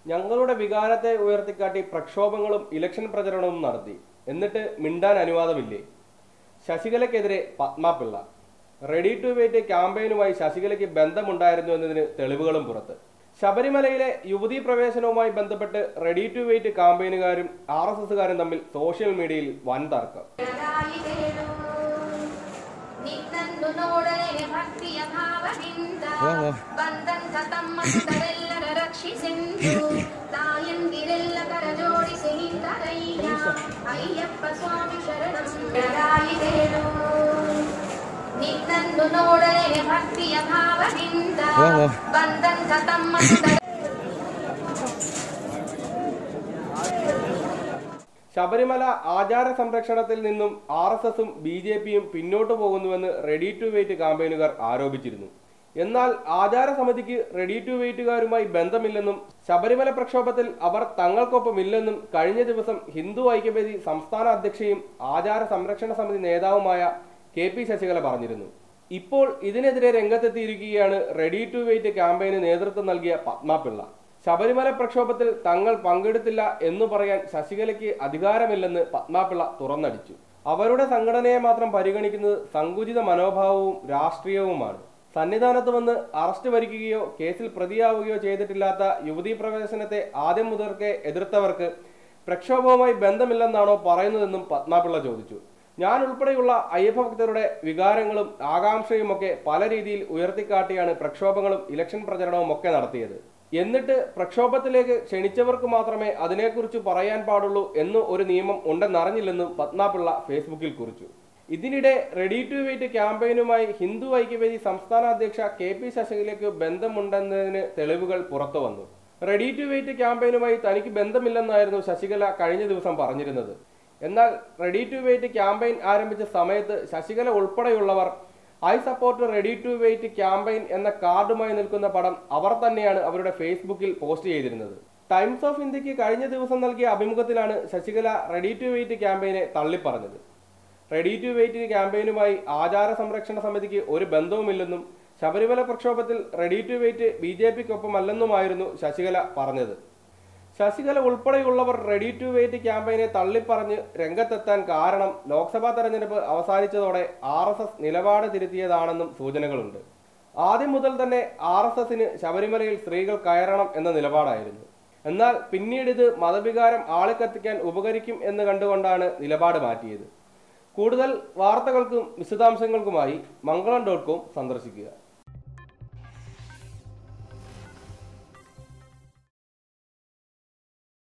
ഞങ്ങളുടെ വികാരത്തെ ഉയർത്തിക്കാട്ടി പ്രക്ഷോഭങ്ങളും ഇലക്ഷൻ പ്രചരണവും നടത്തി എന്നിട്ട് മിണ്ടാൻ അനുവാദമില്ലേ ശശികലയ്ക്കെതിരെ പത്മാപിള്ള റെഡി ടു വെയിറ്റ് ക്യാമ്പയിനുമായി ശശികലയ്ക്ക് ബന്ധമുണ്ടായിരുന്നു എന്നതിന് തെളിവുകളും പുറത്ത് ശബരിമലയിലെ യുവതീ പ്രവേശനവുമായി ബന്ധപ്പെട്ട് റെഡി ടു വെയിറ്റ് ക്യാമ്പയിനുകാരും ആർ എസ് എസുകാരും തമ്മിൽ സോഷ്യൽ മീഡിയയിൽ വൻ തർക്കം ಾಯಿತೇನು ನಿನ್ನನ್ನು ನೋಡಲೇ ಭಕ್ತಿಯ ಭಾವದಿಂದ ಬಂದಂತ ತಮ್ಮ ಸುತರೆಲ್ಲರ ರಕ್ಷಿಸೆಂದು ತಾಯಂದಿರೆಲ್ಲ ಕರ ಜೋಡಿಸಿ ನಿಂತರಯ್ಯ ಅಯ್ಯಪ್ಪ ಸ್ವಾಮಿ ಶರಣಂ ಾಯಿತೇನು ನಿನ್ನನ್ನು ನೋಡಲೇ ಭಕ್ತಿಯ ಭಾವದಿಂದ ಬಂದಂತ ತಮ್ಮ ಸುತರ ശബരിമല ആചാര സംരക്ഷണത്തിൽ നിന്നും ആർ എസ് എസും ബി ജെ പിയും പിന്നോട്ടു പോകുന്നുവെന്ന് റെഡി ടു വെയിറ്റ് ക്യാമ്പയിനുകാർ ആരോപിച്ചിരുന്നു എന്നാൽ ആചാര സമിതിക്ക് റെഡി ടു വെയിറ്റുകാരുമായി ബന്ധമില്ലെന്നും ശബരിമല പ്രക്ഷോഭത്തിൽ അവർ തങ്ങൾക്കൊപ്പമില്ലെന്നും കഴിഞ്ഞ ദിവസം ഹിന്ദു ഐക്യവേദി സംസ്ഥാന അധ്യക്ഷയും ആചാര സംരക്ഷണ സമിതി നേതാവുമായ കെ പി ശശികല പറഞ്ഞിരുന്നു ഇപ്പോൾ ഇതിനെതിരെ രംഗത്തെത്തിയിരിക്കുകയാണ് റെഡി ടു വെയിറ്റ് ക്യാമ്പയിന് നേതൃത്വം നൽകിയ പത്മാപിള്ള ശബരിമല പ്രക്ഷോഭത്തിൽ തങ്ങൾ പങ്കെടുത്തില്ല എന്ന് പറയാൻ ശശികലയ്ക്ക് അധികാരമില്ലെന്ന് പത്മാപിള്ള തുറന്നടിച്ചു അവരുടെ സംഘടനയെ മാത്രം പരിഗണിക്കുന്നത് സങ്കുചിത മനോഭാവവും രാഷ്ട്രീയവുമാണ് സന്നിധാനത്ത് വന്ന് അറസ്റ്റ് വരിക്കുകയോ കേസിൽ പ്രതിയാവുകയോ ചെയ്തിട്ടില്ലാത്ത യുവതീ പ്രവേശനത്തെ ആദ്യം മുതൽക്കേ എതിർത്തവർക്ക് പ്രക്ഷോഭവുമായി ബന്ധമില്ലെന്നാണോ പറയുന്നതെന്നും പത്മാപിള്ള ചോദിച്ചു ഞാൻ ഉൾപ്പെടെയുള്ള അയ്യപ്പഭക്തരുടെ വികാരങ്ങളും ആകാംക്ഷയുമൊക്കെ പല രീതിയിൽ ഉയർത്തിക്കാട്ടിയാണ് പ്രക്ഷോഭങ്ങളും ഇലക്ഷൻ പ്രചരണവും ഒക്കെ നടത്തിയത് എന്നിട്ട് പ്രക്ഷോഭത്തിലേക്ക് ക്ഷണിച്ചവർക്ക് മാത്രമേ അതിനെക്കുറിച്ച് പറയാൻ പാടുള്ളൂ എന്ന് ഒരു നിയമം ഉണ്ടെന്നറിഞ്ഞില്ലെന്നും പത്മാപിള്ള ഫേസ്ബുക്കിൽ കുറിച്ചു ഇതിനിടെ റെഡി ടു വെയിറ്റ് ക്യാമ്പയിനുമായി ഹിന്ദു ഐക്യവേദി സംസ്ഥാന അധ്യക്ഷ കെ പി ശശികലയ്ക്ക് ബന്ധമുണ്ടെന്നതിന് തെളിവുകൾ പുറത്തു വന്നു റെഡി ടു വെയിറ്റ് ക്യാമ്പയിനുമായി തനിക്ക് ബന്ധമില്ലെന്നായിരുന്നു ശശികല കഴിഞ്ഞ ദിവസം പറഞ്ഞിരുന്നത് എന്നാൽ റെഡി ടു വെയിറ്റ് ക്യാമ്പയിൻ ആരംഭിച്ച സമയത്ത് ശശികല ഉൾപ്പെടെയുള്ളവർ I support ready to wait campaign എന്ന കാർഡുമായി നിൽക്കുന്ന പടം അവർ തന്നെയാണ് അവരുടെ ഫേസ്ബുക്കിൽ പോസ്റ്റ് ചെയ്തിരുന്നത് ടൈംസ് ഓഫ് ഇന്ത്യക്ക് കഴിഞ്ഞ ദിവസം നൽകിയ അഭിമുഖത്തിലാണ് ശശികല റെഡി ടു വെയിറ്റ് ക്യാമ്പയിനെ തള്ളിപ്പറഞ്ഞത് റെഡി ടു വെയിറ്റ് ക്യാമ്പയിനുമായി ആചാര സംരക്ഷണ സമിതിക്ക് ഒരു ബന്ധവുമില്ലെന്നും ശബരിമല പ്രക്ഷോഭത്തിൽ ready to wait B J പിക്കൊപ്പമല്ലെന്നുമായിരുന്നു ശശികല പറഞ്ഞത് ശശികല ഉൾപ്പെടെയുള്ളവർ റെഡി ടു വെയിറ്റ് ക്യാമ്പയിനെ തള്ളിപ്പറഞ്ഞ് രംഗത്തെത്താൻ കാരണം ലോക്സഭാ തെരഞ്ഞെടുപ്പ് അവസാനിച്ചതോടെ ആർ എസ് എസ് നിലപാട് തിരുത്തിയതാണെന്നും സൂചനകളുണ്ട് ആദ്യം മുതൽ തന്നെ ആർ എസ് എസിന് ശബരിമലയിൽ സ്ത്രീകൾ കയറണം എന്ന നിലപാടായിരുന്നു എന്നാൽ പിന്നീട് ഇത് മതവികാരം ആളിക്കത്തിക്കാൻ ഉപകരിക്കും എന്ന് കണ്ടുകൊണ്ടാണ് നിലപാട് മാറ്റിയത് കൂടുതൽ വാർത്തകൾക്കും വിശദാംശങ്ങൾക്കുമായി മംഗളം ഡോട്ട് കോം സന്ദർശിക്കുക